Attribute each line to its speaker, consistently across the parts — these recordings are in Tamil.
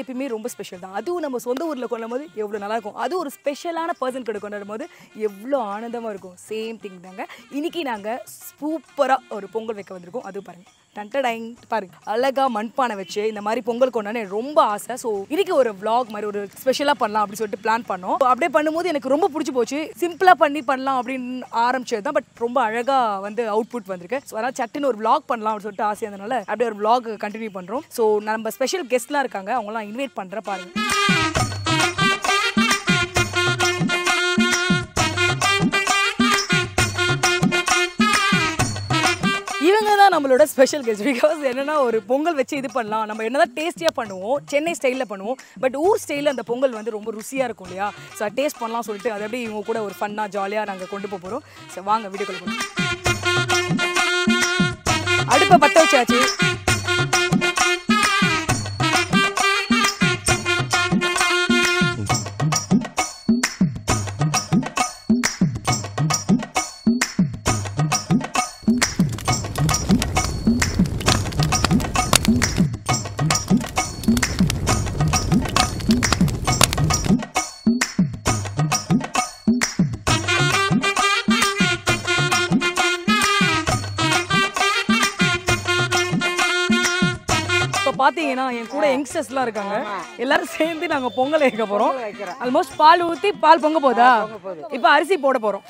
Speaker 1: எப்பயுமே ரொம்ப ஸ்பெஷல் தான் அதுவும் நம்ம சொந்த ஊரில் கொள்ளும் போது எவ்வளோ நல்லா இருக்கும் அதுவும் ஒரு ஸ்பெஷலான பர்சன் கூட கொண்டாடும் போது எவ்வளோ ஆனந்தமாக இருக்கும் சேம் திங் தாங்க இன்னைக்கு நாங்கள் சூப்பராக ஒரு பொங்கல் வைக்க வந்திருக்கோம் அதுவும் பாருங்க டன்டடைங் பாருங்க அழகா மண்பானை வச்சு இந்த மாதிரி பொங்கல் கொண்டாட எனக்கு ரொம்ப ஆசை ஸோ இன்னைக்கு ஒரு vlog மாதிரி ஒரு ஸ்பெஷலாக பண்ணலாம் அப்படின்னு சொல்லிட்டு பிளான் பண்ணோம் So, அப்படியே பண்ணும்போது எனக்கு ரொம்ப பிடிச்சி போச்சு சிம்பிளாக பண்ணி பண்ணலாம் அப்படின்னு ஆரம்பிச்சது தான் பட் ரொம்ப அழகா வந்து அவுட்புட் வந்திருக்கு ஸோ அதனால் சட்டுன்னு ஒரு vlog பண்ணலாம் அப்படின்னு சொல்லிட்டு ஆசை இருந்தனால அப்படியே ஒரு vlog கண்டினியூ பண்ணுறோம் ஸோ நம்ம ஸ்பெஷல் கெஸ்ட்லாம் இருக்காங்க அவங்களாம் இன்வைட் பண்ணுறேன் பாருங்க இவங்க தான் நம்மளோட ஸ்பெஷல் கெஸ்ட் பிகாஸ் என்னன்னா ஒரு பொங்கல் வச்சு இது பண்ணலாம் நம்ம என்னதான் டேஸ்டியாக பண்ணுவோம் சென்னை ஸ்டைலில் பண்ணுவோம் பட் ஊர் ஸ்டைலில் அந்த பொங்கல் வந்து ரொம்ப ருசியாக இருக்கும் இல்லையா ஸோ டேஸ்ட் பண்ணலாம் சொல்லிட்டு அதை அப்படியே இவங்க கூட ஒரு ஃபன்னாக ஜாலியாக நாங்கள் கொண்டு போக போகிறோம் ஸோ வாங்க வீடியோக்குள்ள போகலாம் அடுப்பை பற்ற வச்சாச்சு இப்போ பார்த்தீங்கன்னா என் கூட யங்ஸ்டர்ஸ்லாம் இருக்காங்க எல்லாரும் சேர்ந்து நாங்கள் பொங்கல் வைக்க போகிறோம் ஆல்மோஸ்ட் பால் ஊற்றி பால் பொங்க போதா இப்போ அரிசி போட போகிறோம்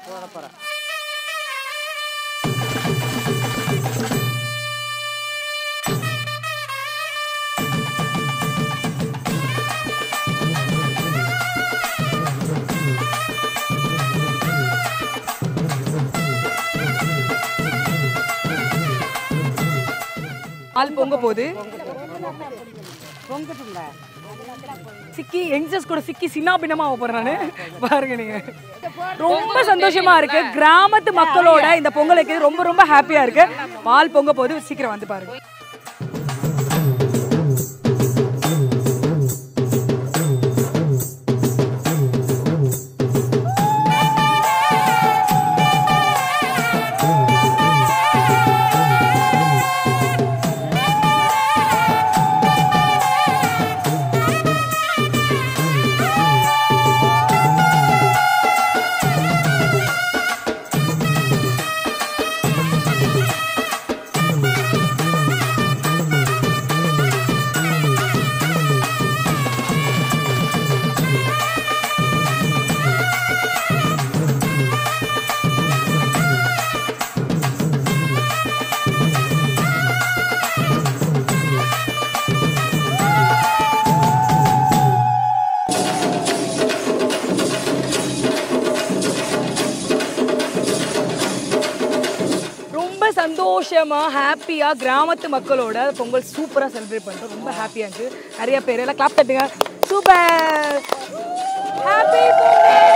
Speaker 1: பால் பொங்க போகுது
Speaker 2: பொங்கட்டுங்க
Speaker 1: சிக்கி யங்ஸ்டர்ஸ் கூட சிக்கி சின்ன பின்னமா போறேன் நானு பாருங்க நீங்க ரொம்ப சந்தோஷமா இருக்கு கிராமத்து மக்களோட இந்த பொங்கல் வைக்கிறது ரொம்ப ரொம்ப ஹாப்பியா இருக்கு பால் பொங்க போது சீக்கிரம் வந்து பாருங்க ரொம்ப சந்தோஷமா ஹாப்பியா கிராமத்து மக்களோட பொங்கல் சூப்பரா செலிப்ரேட் பண்றோம் ரொம்ப ஹாப்பியா இருந்துச்சு நிறைய பேர் எல்லாம் கிளாப் தட்டுங்க சூப்பர் ஹாப்பி பொங்கல்